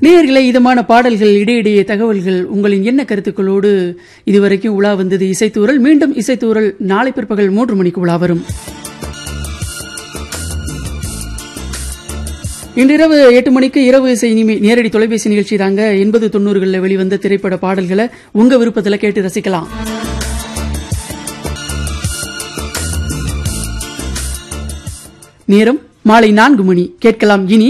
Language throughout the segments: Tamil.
நேயர்களே இதமான பாடல்கள் இடையிடையே தகவல்கள் உங்களின் என்ன கருத்துக்களோடு இதுவரைக்கும் உலா வந்தது இசைத்தூரல் மீண்டும் இசைத்தூரல் நாளை பிற்பகல் மூன்று மணிக்கு உலா வரும் இன்றிரவு எட்டு மணிக்கு இரவு இசை இனிமை நேரடி தொலைபேசி நிகழ்ச்சி தாங்க எண்பது தொண்ணூறுகளில் வெளிவந்த திரைப்பட பாடல்களை உங்க விருப்பத்தில் கேட்டு ரசிக்கலாம் நேரம் மாலை நான்கு மணி கேட்கலாம் இனி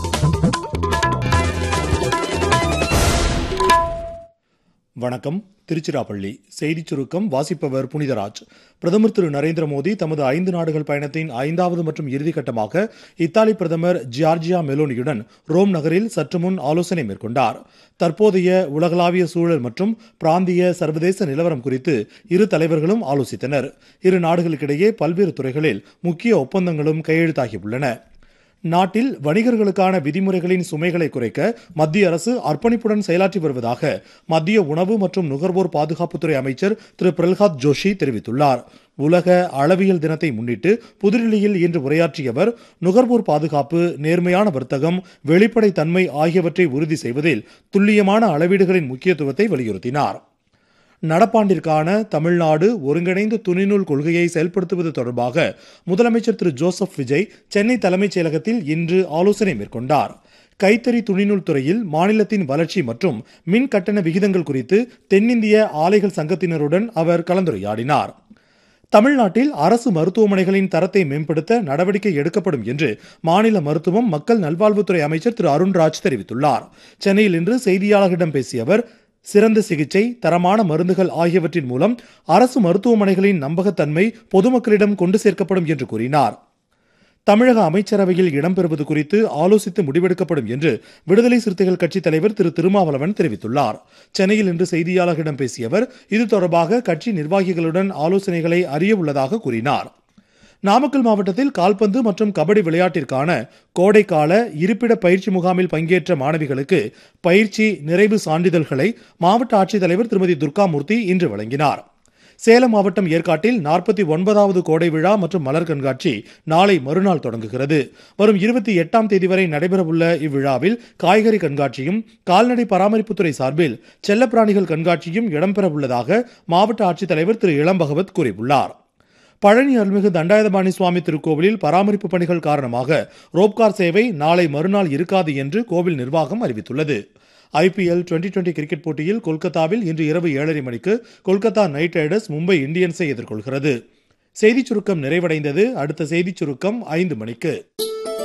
வணக்கம் திருச்சிராப்பள்ளி செய்திச் சுருக்கம் வாசிப்பவர் புனிதராஜ் பிரதமர் திரு நரேந்திர மோடி தமது ஐந்து நாடுகள் பயணத்தின் ஐந்தாவது மற்றும் இறுதிக்கட்டமாக இத்தாலி பிரதமர் ஜியார்ஜியா மெலோனியுடன் ரோம் நகரில் சற்று முன் ஆலோசனை மேற்கொண்டார் தற்போதைய உலகளாவிய சூழல் மற்றும் பிராந்திய சர்வதேச நிலவரம் குறித்து இரு தலைவர்களும் ஆலோசித்தனர் இரு நாடுகளுக்கிடையே பல்வேறு துறைகளில் முக்கிய ஒப்பந்தங்களும் கையெழுத்தாகியுள்ளன நாட்டில் வணிகர்களுக்கான விதிமுறைகளின் சுமைகளை குறைக்க மத்திய அரசு அர்ப்பணிப்புடன் செயலாற்றி வருவதாக மத்திய உணவு மற்றும் நுகர்வோர் பாதுகாப்புத்துறை அமைச்சர் திரு பிரல்ஹாத் ஜோஷி தெரிவித்துள்ளார் உலக அளவியல் தினத்தை முன்னிட்டு புதுடில்லியில் இன்று உரையாற்றிய அவர் நுகர்வோர் பாதுகாப்பு நேர்மையான வர்த்தகம் வெளிப்படைத்தன்மை ஆகியவற்றை உறுதி செய்வதில் துல்லியமான அளவீடுகளின் முக்கியத்துவத்தை வலியுறுத்தினார் நடப்பாண்டிற்கான தமிழ்நாடு ஒருங்கிணைந்த துணிநூல் கொள்கையை செயல்படுத்துவது தொடர்பாக முதலமைச்சர் திரு ஜோசப் விஜய் சென்னை தலைமைச் செயலகத்தில் இன்று ஆலோசனை மேற்கொண்டார் கைத்தறி துணிநூல் துறையில் மாநிலத்தின் வளர்ச்சி மற்றும் மின் கட்டண விகிதங்கள் குறித்து தென்னிந்திய ஆலைகள் சங்கத்தினருடன் அவர் கலந்துரையாடினார் தமிழ்நாட்டில் அரசு மருத்துவமனைகளின் தரத்தை மேம்படுத்த நடவடிக்கை எடுக்கப்படும் என்று மாநில மருத்துவம் மக்கள் நல்வாழ்வுத்துறை அமைச்சர் திரு அருண்ராஜ் தெரிவித்துள்ளார் சென்னையில் இன்று செய்தியாளர்களிடம் பேசிய அவர் சிறந்த சிகிச்சை தரமான மருந்துகள் ஆகியவற்றின் மூலம் அரசு மருத்துவமனைகளின் நம்பகத்தன்மை பொதுமக்களிடம் கொண்டு சேர்க்கப்படும் என்று கூறினார் தமிழக அமைச்சரவையில் இடம்பெறுவது குறித்து ஆலோசித்து முடிவெடுக்கப்படும் என்று விடுதலை சிறுத்தைகள் கட்சித் தலைவர் திரு திருமாவளவன் தெரிவித்துள்ளார் சென்னையில் இன்று செய்தியாளர்களிடம் பேசிய அவர் இது தொடர்பாக கட்சி நிர்வாகிகளுடன் ஆலோசனைகளை அறிய உள்ளதாக கூறினார் நாமக்கல் மாவட்டத்தில் கால்பந்து மற்றும் கபடி விளையாட்டிற்கான கோடைக்கால இருப்பிட பயிற்சி முகாமில் பங்கேற்ற மாணவிகளுக்கு பயிற்சி நிறைவு சான்றிதழ்களை மாவட்ட ஆட்சித்தலைவர் திருமதி துர்காமூர்த்தி இன்று வழங்கினார் சேலம் மாவட்டம் ஏற்காட்டில் நாற்பத்தி ஒன்பதாவது கோடை விழா மற்றும் மலர் கண்காட்சி நாளை மறுநாள் தொடங்குகிறது வரும் இருபத்தி எட்டாம் தேதி வரை நடைபெறவுள்ள இவ்விழாவில் காய்கறி கண்காட்சியும் கால்நடை பராமரிப்புத்துறை சார்பில் செல்லப்பிராணிகள் கண்காட்சியும் இடம்பெறவுள்ளதாக மாவட்ட ஆட்சித்தலைவர் திரு இளம்பகவத் கூறியுள்ளார் பழனி அருள்மிகு தண்டாயுதபாணி சுவாமி திருக்கோவிலில் பராமரிப்பு பணிகள் காரணமாக ரோப்கார் சேவை நாளை மறுநாள் இருக்காது என்று கோவில் நிர்வாகம் அறிவித்துள்ளது ஐபிஎல் டுவெண்டி டுவெண்டி கிரிக்கெட் போட்டியில் கொல்கத்தாவில் இன்று இரவு ஏழரை மணிக்கு கொல்கத்தா நைட் ரைடர்ஸ் மும்பை இந்தியன்ஸை எதிர்கொள்கிறது செய்திச் சுருக்கம் நிறைவடைந்தது அடுத்த செய்திச் சுருக்கம் ஐந்து மணிக்கு